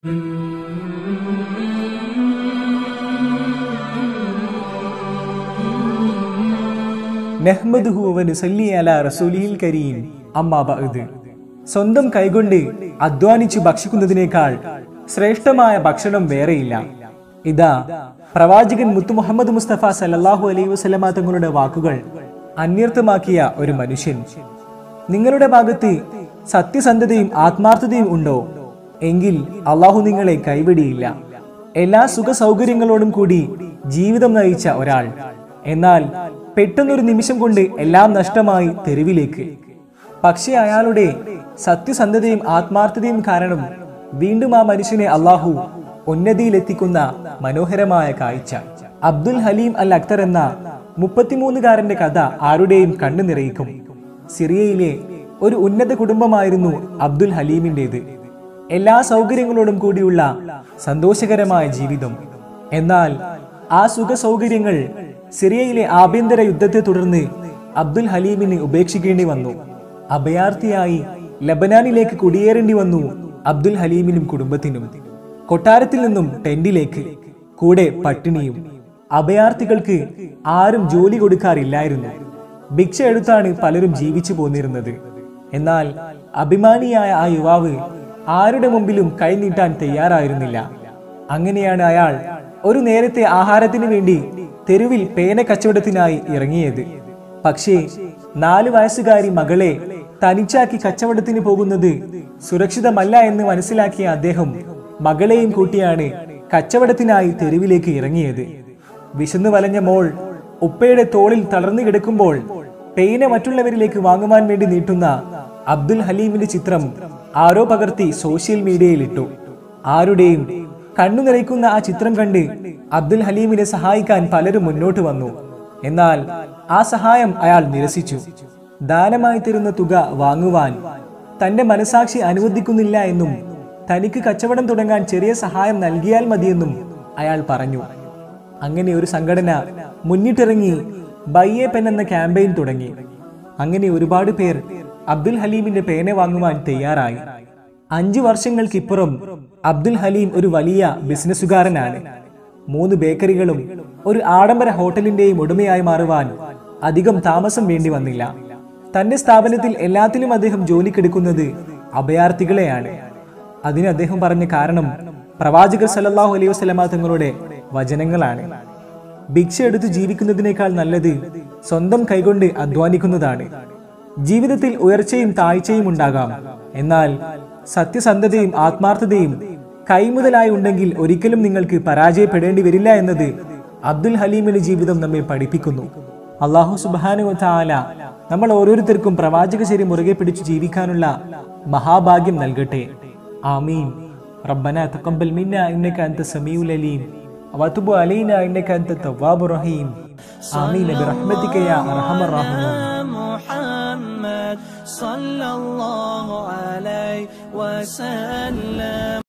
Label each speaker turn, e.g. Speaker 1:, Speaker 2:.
Speaker 1: നഹ്മദുഹു വ നുസല്ലി അലാ റസൂലിഹിൽ കരീം അമ്മാ ബഅദ് സ്വന്തം കൈകൊണ്ട് അധ്വാനിച്ച് ഭക്ഷിക്കുന്നതിനേക്കാൾ ശ്രേഷ്ഠമായ ഭക്ഷണം വേറെയില്ല ഇതാ പ്രവാചകൻ മുത്തു മുഹമ്മദ് മുസ്തഫ സല്ലല്ലാഹു അലൈഹി വസല്ലമ തങ്ങളുടെ വാക്കുകൾ അന്വർത്ഥമാക്കിയ ഒരു മനുഷ്യൻ നിങ്ങളുടെ ഭാഗത്ത് സത്യസന്ധതയും ആത്മാർത്ഥതയും ഉണ്ടോ എങ്കിൽ അള്ളാഹു നിങ്ങളെ കൈവിടിയില്ല എല്ലാ സുഖ സൗകര്യങ്ങളോടും കൂടി ജീവിതം നയിച്ച ഒരാൾ എന്നാൽ പെട്ടെന്നൊരു നിമിഷം കൊണ്ട് എല്ലാം നഷ്ടമായി തെരുവിലേക്ക് പക്ഷേ അയാളുടെ സത്യസന്ധതയും ആത്മാർത്ഥതയും കാരണം വീണ്ടും ആ മനുഷ്യനെ അള്ളാഹു ഉന്നതിയിലെത്തിക്കുന്ന മനോഹരമായ കാഴ്ച അബ്ദുൽ ഹലീം അൽ അക്തർ എന്ന മുപ്പത്തിമൂന്നുകാരന്റെ കഥ ആരുടെയും കണ്ണു നിറയിക്കും സിറിയയിലെ ഒരു ഉന്നത കുടുംബമായിരുന്നു അബ്ദുൽ ഹലീമിൻ്റെത് എല്ലാ സൗകര്യങ്ങളോടും കൂടിയുള്ള സന്തോഷകരമായ ജീവിതം എന്നാൽ ആ സുഖ സൗകര്യങ്ങൾ സിറിയയിലെ ആഭ്യന്തര യുദ്ധത്തെ തുടർന്ന് അബ്ദുൽ ഹലീമിന് ഉപേക്ഷിക്കേണ്ടി വന്നു അഭയാർത്ഥിയായി ലബനാനിലേക്ക് കുടിയേറേണ്ടി വന്നു അബ്ദുൽ ഹലീമിനും കുടുംബത്തിനും കൊട്ടാരത്തിൽ നിന്നും ടെന്റിലേക്ക് കൂടെ പട്ടിണിയും അഭയാർത്ഥികൾക്ക് ആരും ജോലി കൊടുക്കാറില്ലായിരുന്നു ഭിക്ഷ എടുത്താണ് പലരും ജീവിച്ചു പോന്നിരുന്നത് എന്നാൽ അഭിമാനിയായ ആ യുവാവ് ആരുടെ മുമ്പിലും കൈനീട്ടാൻ തയ്യാറായിരുന്നില്ല അങ്ങനെയാണ് അയാൾ ഒരു നേരത്തെ ആഹാരത്തിന് വേണ്ടി തെരുവിൽ പേന കച്ചവടത്തിനായി ഇറങ്ങിയത് പക്ഷേ നാല് വയസ്സുകാരി മകളെ തനിച്ചാക്കി കച്ചവടത്തിന് പോകുന്നത് സുരക്ഷിതമല്ല എന്ന് മനസ്സിലാക്കിയ അദ്ദേഹം മകളെയും കൂട്ടിയാണ് കച്ചവടത്തിനായി തെരുവിലേക്ക് ഇറങ്ങിയത് വിശന്നു വലഞ്ഞ മോൾ ഉപ്പയുടെ തോളിൽ തളർന്നു കിടക്കുമ്പോൾ പേന മറ്റുള്ളവരിലേക്ക് വാങ്ങുവാൻ വേണ്ടി നീട്ടുന്ന അബ്ദുൽ ഹലീമിന്റെ ചിത്രം ആരോ പകർത്തി സോഷ്യൽ മീഡിയയിൽ ഇട്ടു ആരുടെയും കണ്ണു നിറയ്ക്കുന്ന ആ ചിത്രം കണ്ട് അബ്ദുൽ ഹലീമിനെ സഹായിക്കാൻ പലരും മുന്നോട്ട് വന്നു എന്നാൽ ആ സഹായം അയാൾ നിരസിച്ചു ദാനമായി തരുന്ന തുക വാങ്ങുവാൻ തന്റെ മനസാക്ഷി അനുവദിക്കുന്നില്ല എന്നും തനിക്ക് കച്ചവടം തുടങ്ങാൻ ചെറിയ സഹായം നൽകിയാൽ മതിയെന്നും അയാൾ പറഞ്ഞു അങ്ങനെ ഒരു സംഘടന മുന്നിട്ടിറങ്ങി ബയ്യെ പെൻ എന്ന ക്യാമ്പയിൻ തുടങ്ങി അങ്ങനെ ഒരുപാട് പേർ അബ്ദുൽ ഹലീമിന്റെ പേന വാങ്ങുവാൻ തയ്യാറായി അഞ്ചു വർഷങ്ങൾക്കിപ്പുറം അബ്ദുൽ ഹലീം ഒരു വലിയ ബിസിനസ്സുകാരനാണ് മൂന്ന് ബേക്കറികളും ഒരു ആഡംബര ഹോട്ടലിന്റെയും ഉടമയായി മാറുവാൻ അധികം താമസം വേണ്ടി വന്നില്ല തന്റെ സ്ഥാപനത്തിൽ എല്ലാത്തിലും അദ്ദേഹം ജോലിക്കെടുക്കുന്നത് അഭയാർത്ഥികളെയാണ് അതിന് അദ്ദേഹം പറഞ്ഞ കാരണം പ്രവാചകർ സല്ലല്ലാഹു അലൈഹി വസല്ലമ തങ്ങളുടെ വചനങ്ങളാണ് ഭിക്ഷ എടുത്ത് ജീവിക്കുന്നതിനേക്കാൾ നല്ലത് സ്വന്തം കൈകൊണ്ട് അധ്വാനിക്കുന്നതാണ് ജീവിതത്തിൽ ഉയർച്ചയും താഴ്ചയും ഉണ്ടാകാം എന്നാൽ സത്യസന്ധതയും ആത്മാർത്ഥതയും കൈമുതലായി ഉണ്ടെങ്കിൽ ഒരിക്കലും നിങ്ങൾക്ക് പരാജയപ്പെടേണ്ടി വരില്ല എന്നത് അബ്ദുൽ ഹലീമിന്റെ ജീവിതം നമ്മെ പഠിപ്പിക്കുന്നു അള്ളാഹു സുബാനു താല നമ്മൾ ഓരോരുത്തർക്കും പ്രവാചക ശരി മുറുകെ പിടിച്ചു ജീവിക്കാനുള്ള മഹാഭാഗ്യം നൽകട്ടെ ആമീൻ ربنا تقبل منا انك انت السميع العليم وتب علينا انك انت التواب الرحيم امين برحمتك يا ارحم الراحمين
Speaker 2: محمد صلى الله عليه وسلم